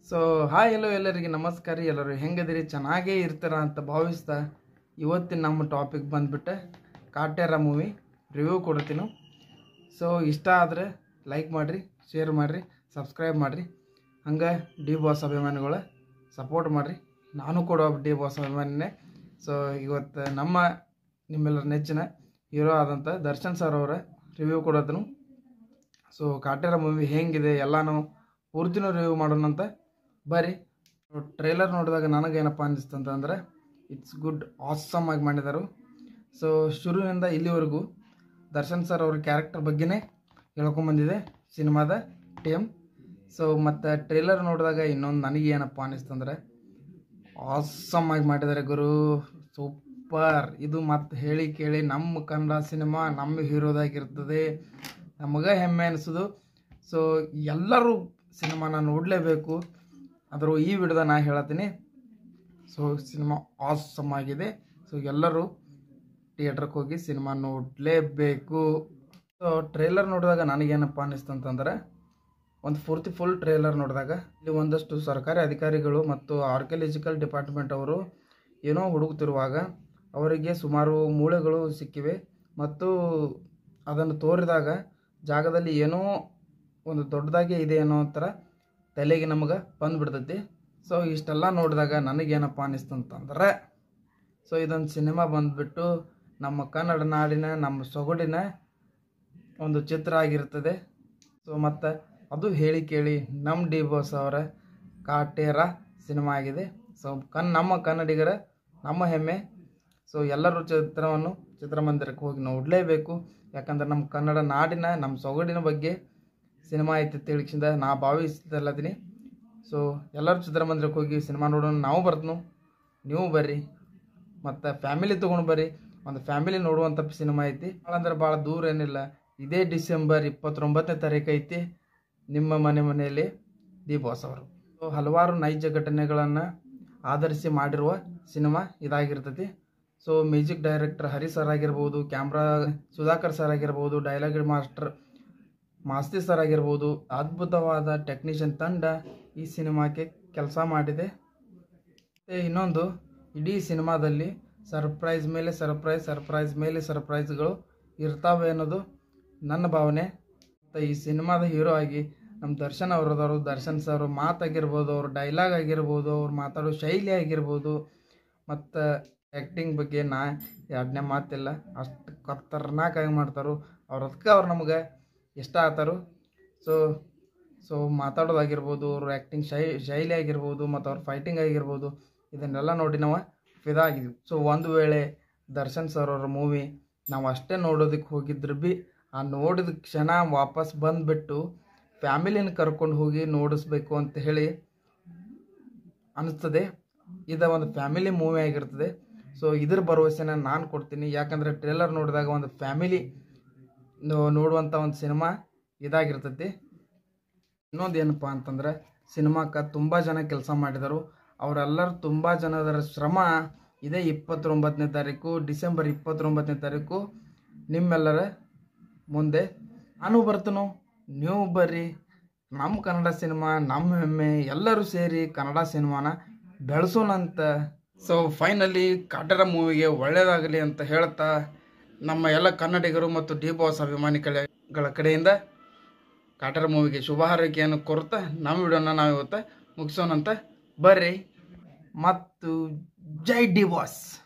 so hi ಎಲ್ಲೋ ಎಲ್ಲರಿಗೆ ನಮಸ್ಕಾರ ರೀ ಎಲ್ಲರೂ ಹೆಂಗದಿರಿ ಚೆನ್ನಾಗೇ ಇರ್ತಾರ ಅಂತ ಭಾವಿಸ್ತಾ ಇವತ್ತಿನ ನಮ್ಮ ಟಾಪಿಕ್ ಬಂದ್ಬಿಟ್ಟು ಕಾಟ್ಯಾರ ಮೂವಿ ರಿವ್ಯೂ ಕೊಡ್ತೀನಿ ಸೊ ಇಷ್ಟ ಆದರೆ ಲೈಕ್ ಮಾಡಿರಿ ಶೇರ್ ಮಾಡಿರಿ ಸಬ್ಸ್ಕ್ರೈಬ್ ಮಾಡಿರಿ ಹಂಗೆ ಡಿ ಬಾಸ್ ಅಭಿಮಾನಿಗಳು ಸಪೋರ್ಟ್ ಮಾಡಿರಿ ನಾನು ಕೂಡ ಒಬ್ಬ ಡಿ ಬಾಸ್ ಅಭಿಮಾನಿನೇ ಸೊ ಇವತ್ತು ನಮ್ಮ ನಿಮ್ಮೆಲ್ಲರ ನೆಚ್ಚಿನ ಹೀರೋ ಆದಂಥ ದರ್ಶನ್ ಸರ್ ಅವರ ರಿವ್ಯೂ ಕೊಡೋದನು ಸೊ ಕಾಟ್ಯಾರ ಮೂವಿ ಹೆಂಗಿದೆ ಎಲ್ಲಾನು ಪೂರ್ತಿನೂ ರಿವ್ಯೂ ಮಾಡೋಣ ಅಂತ ಬರ್ರಿ ಟ್ರೇಲರ್ ನೋಡಿದಾಗ ನನಗೇನಪ್ಪ ಅನಿಸ್ತು ಅಂತಂದರೆ ಇಟ್ಸ್ ಗುಡ್ ಆಸಮ್ ಆಗಿ ಮಾಡಿದರು ಸೊ ಶುರುವಿನಿಂದ ಇಲ್ಲಿವರೆಗೂ ದರ್ಶನ್ ಸರ್ ಅವ್ರ ಕ್ಯಾರೆಕ್ಟರ್ ಬಗ್ಗೆನೇ ಹೇಳ್ಕೊಂಬಂದಿದೆ ಸಿನಿಮಾದ ಟೀಮ್ ಸೊ ಮತ್ತು ಟ್ರೇಲರ್ ನೋಡಿದಾಗ ಇನ್ನೊಂದು ನನಗೆ ಏನಪ್ಪ ಅನಿಸ್ತು ಅಂದರೆ ಆಸಮ್ ಆಗಿ ಮಾಡಿದ್ದಾರೆ ಗುರು ಸೂಪರ್ ಇದು ಮತ್ತೆ ಹೇಳಿ ಕೇಳಿ ನಮ್ಮ ಕನ್ನಡ ಸಿನಿಮಾ ನಮ್ಮ ಹೀರೋದಾಗಿರ್ತದೆ ನಮಗೆ ಹೆಮ್ಮೆ ಅನಿಸೋದು ಸೊ ಎಲ್ಲರೂ ಸಿನಿಮಾನ ನೋಡಲೇಬೇಕು ಆದರೂ ಈ ವಿಡಿಯೋದ ನಾ ಹೇಳತ್ತೀನಿ ಸೊ ಸಿನಿಮಾ ಆಸಮ್ ಆಗಿದೆ ಸೊ ಎಲ್ಲರೂ ಥಿಯೇಟ್ರಿಗೆ ಹೋಗಿ ಸಿನಿಮಾ ನೋಡಲೇಬೇಕು ಸೊ ಟ್ರೇಲರ್ ನೋಡಿದಾಗ ನನಗೇನಪ್ಪ ಅನ್ನಿಸ್ತು ಅಂತಂದರೆ ಒಂದು ಪೂರ್ತಿ ಫುಲ್ ಟ್ರೇಲರ್ ನೋಡಿದಾಗ ಇಲ್ಲಿ ಒಂದಷ್ಟು ಸರ್ಕಾರಿ ಅಧಿಕಾರಿಗಳು ಮತ್ತು ಆರ್ಕಿಯಾಲಜಿಕಲ್ ಡಿಪಾರ್ಟ್ಮೆಂಟ್ ಅವರು ಏನೋ ಹುಡುಕ್ತಿರುವಾಗ ಅವರಿಗೆ ಸುಮಾರು ಮೂಳೆಗಳು ಸಿಕ್ಕಿವೆ ಮತ್ತು ಅದನ್ನು ತೋರಿದಾಗ ಜಾಗದಲ್ಲಿ ಏನೋ ಒಂದು ದೊಡ್ಡದಾಗಿ ಇದೆ ಅನ್ನೋ ಥರ ತಲೆಗೆ ನಮಗೆ ಬಂದುಬಿಡ್ತೈತಿ ಸೊ ಇಷ್ಟೆಲ್ಲ ನೋಡಿದಾಗ ನನಗೇನಪ್ಪ ಅನ್ನಿಸ್ತು ಅಂತಂದ್ರೆ ಸೊ ಇದೊಂದು ಸಿನಿಮಾ ಬಂದುಬಿಟ್ಟು ನಮ್ಮ ಕನ್ನಡ ನಾಡಿನ ನಮ್ಮ ಸೊಗಡಿನ ಒಂದು ಚಿತ್ರ ಆಗಿರ್ತದೆ ಸೊ ಮತ್ತು ಅದು ಹೇಳಿ ಕೇಳಿ ನಮ್ಮ ಡಿ ಬಾಸ್ ಅವರ ಕಾಟೇರ ಸಿನಿಮಾ ಆಗಿದೆ ಸೊ ಕನ್ ನಮ್ಮ ಕನ್ನಡಿಗರ ನಮ್ಮ ಹೆಮ್ಮೆ ಸೊ ಎಲ್ಲರೂ ಚಿತ್ರವನ್ನು ಚಿತ್ರಮಂದಿರಕ್ಕೆ ಹೋಗಿ ನೋಡಲೇಬೇಕು ಯಾಕಂದ್ರೆ ನಮ್ಮ ಕನ್ನಡ ನಾಡಿನ ನಮ್ಮ ಸೊಗಡಿನ ಬಗ್ಗೆ ಸಿನಿಮಾ ಐತಿ ತಿಳಿಸಿಂದ ನಾ ಭಾವಿಸ್ತಿಲ್ಲತೀನಿ ಸೊ ಎಲ್ಲರೂ ಚಿತ್ರಮಂದಿರಕ್ಕೆ ಹೋಗಿ ಸಿನಿಮಾ ನೋಡೋಣ ನಾವು ಬರ್ತೀನು ನೀವು ಬರ್ರಿ ಮತ್ತು ಫ್ಯಾಮಿಲಿ ತೊಗೊಂಡು ಬರ್ರಿ ಒಂದು ಫ್ಯಾಮಿಲಿ ನೋಡುವಂಥ ಸಿನಿಮಾ ಐತಿ ಭಾಳ ಅಂದ್ರೆ ಭಾಳ ದೂರ ಏನಿಲ್ಲ ಇದೇ ಡಿಸೆಂಬರ್ ಇಪ್ಪತ್ತೊಂಬತ್ತನೇ ತಾರೀಕು ಐತಿ ನಿಮ್ಮ ಮನೆ ಮನೆಯಲ್ಲಿ ಡಿ ಬಾಸ್ ಅವರು ಸೊ ಹಲವಾರು ನೈಜ ಘಟನೆಗಳನ್ನು ಆಧರಿಸಿ ಮಾಡಿರುವ ಸಿನಿಮಾ ಇದಾಗಿರ್ತೈತಿ so music director Hari sir ಆಗಿರ್ಬೋದು ಕ್ಯಾಮ್ರಾ ಸುಧಾಕರ್ ಸರ್ ಆಗಿರ್ಬೋದು ಡೈಲಾಗ್ ಮಾಸ್ಟರ್ ಮಾಸ್ತಿ ಸರ್ ಆಗಿರ್ಬೋದು ಅದ್ಭುತವಾದ ಟೆಕ್ನಿಷಿಯನ್ ತಂಡ ಈ ಸಿನಿಮಾಕ್ಕೆ ಕೆಲಸ ಮಾಡಿದೆ ಮತ್ತು ಇನ್ನೊಂದು ಇಡೀ ಸಿನಿಮಾದಲ್ಲಿ ಸರ್ಪ್ರೈಸ್ ಮೇಲೆ ಸರ್ಪ್ರೈಸ್ ಸರ್ಪ್ರೈಸ್ ಮೇಲೆ ಸರ್ಪ್ರೈಸ್ಗಳು ಇರ್ತಾವೆ ಅನ್ನೋದು ನನ್ನ ಭಾವನೆ ಮತ್ತು ಈ ಸಿನಿಮಾದ ಹೀರೋ ಆಗಿ ನಮ್ಮ ದರ್ಶನ್ ಅವರದವರು ದರ್ಶನ್ ಸರ್ ಮಾತಾಗಿರ್ಬೋದು ಅವ್ರ ಡೈಲಾಗ್ ಆಗಿರ್ಬೋದು ಅವ್ರು ಮಾತಾಡೋ ಶೈಲಿ ಆಗಿರ್ಬೋದು ಮತ್ತು ಆ್ಯಕ್ಟಿಂಗ್ ಬಗ್ಗೆ ನಾ ಎರಡನೇ ಮಾತಿಲ್ಲ ಅಷ್ಟು ಖತರ್ನಾಕಾಗಿ ಮಾಡ್ತಾರೋ ಅವ್ರು ಅದಕ್ಕೆ ಅವ್ರು ನಮ್ಗೆ ಇಷ್ಟ ಆಗ್ತಾರೋ ಸೊ ಸೊ ಮಾತಾಡೋದಾಗಿರ್ಬೋದು ಅವ್ರ ಆ್ಯಕ್ಟಿಂಗ್ ಶೈ ಶೈಲಿ ಆಗಿರ್ಬೋದು ಮತ್ತು ಅವ್ರ ಫೈಟಿಂಗ್ ಆಗಿರ್ಬೋದು ಇದನ್ನೆಲ್ಲ ನೋಡಿ ನಾವು ಫಿದಾ ಆಗಿದ್ವಿ ಸೊ ಒಂದು ವೇಳೆ ದರ್ಶನ್ ಸರ್ ಅವ್ರ ಮೂವಿ ನಾವು ಅಷ್ಟೇ ನೋಡೋದಕ್ಕೆ ಹೋಗಿದ್ರು ಭೀ ಆ ನೋಡಿದ ಕ್ಷಣ ವಾಪಸ್ ಬಂದುಬಿಟ್ಟು ಫ್ಯಾಮಿಲಿನ ಕರ್ಕೊಂಡು ಹೋಗಿ ನೋಡಿಸ್ಬೇಕು ಅಂತ ಹೇಳಿ ಅನಿಸ್ತದೆ ಇದು ಒಂದು ಫ್ಯಾಮಿಲಿ ಮೂವಿ ಆಗಿರ್ತದೆ ಸೊ ಇದ್ರ ಭರವಸೆನ ನಾನು ಕೊಡ್ತೀನಿ ಯಾಕಂದರೆ ಟ್ರೇಲರ್ ನೋಡಿದಾಗ ಒಂದು ಫ್ಯಾಮಿಲಿ ನೋಡುವಂಥ ಒಂದು ಸಿನಿಮಾ ಇದಾಗಿರ್ತೈತಿ ಇನ್ನೊಂದು ಏನಪ್ಪ ಅಂತಂದ್ರೆ ಸಿನಿಮಾಕ್ಕೆ ತುಂಬ ಜನ ಕೆಲಸ ಮಾಡಿದರು ಅವರೆಲ್ಲರೂ ತುಂಬ ಜನದರ ಶ್ರಮ ಇದೇ ಇಪ್ಪತ್ತೊಂಬತ್ತನೇ ತಾರೀಕು ಡಿಸೆಂಬರ್ ಇಪ್ಪತ್ತೊಂಬತ್ತನೇ ತಾರೀಕು ನಿಮ್ಮೆಲ್ಲರ ಮುಂದೆ ನಾನು ಬರ್ತೀನೋ ನೀವು ಬರ್ರಿ ನಮ್ಮ ಕನ್ನಡ ಸಿನಿಮಾ ನಮ್ಮ ಹೆಮ್ಮೆ ಎಲ್ಲರೂ ಸೇರಿ ಕನ್ನಡ ಸಿನಿಮಾನ ಬೆಳೆಸೋಣಂತ ಸೊ ಫೈನಲಿ ಕಾಟರ ಮೂವಿಗೆ ಒಳ್ಳೆಯದಾಗಲಿ ಅಂತ ಹೇಳ್ತಾ ನಮ್ಮ ಎಲ್ಲ ಕನ್ನಡಿಗರು ಮತ್ತು ಡಿ ಬಾಸ್ ಅಭಿಮಾನಿಗಳ ಕಡೆಯಿಂದ ಕಾಟರ ಮೂವಿಗೆ ಶುಭ ಹಾರೈಕೆಯನ್ನು ಕೋರುತ್ತಾ ನಮ್ಮ ವಿಡಿಯೋನ ನಾವು ಇವತ್ತು ಮುಗಿಸೋಣಂತ ಬರ್ರಿ ಮತ್ತು ಜೈ ಡಿ ಬಾಸ್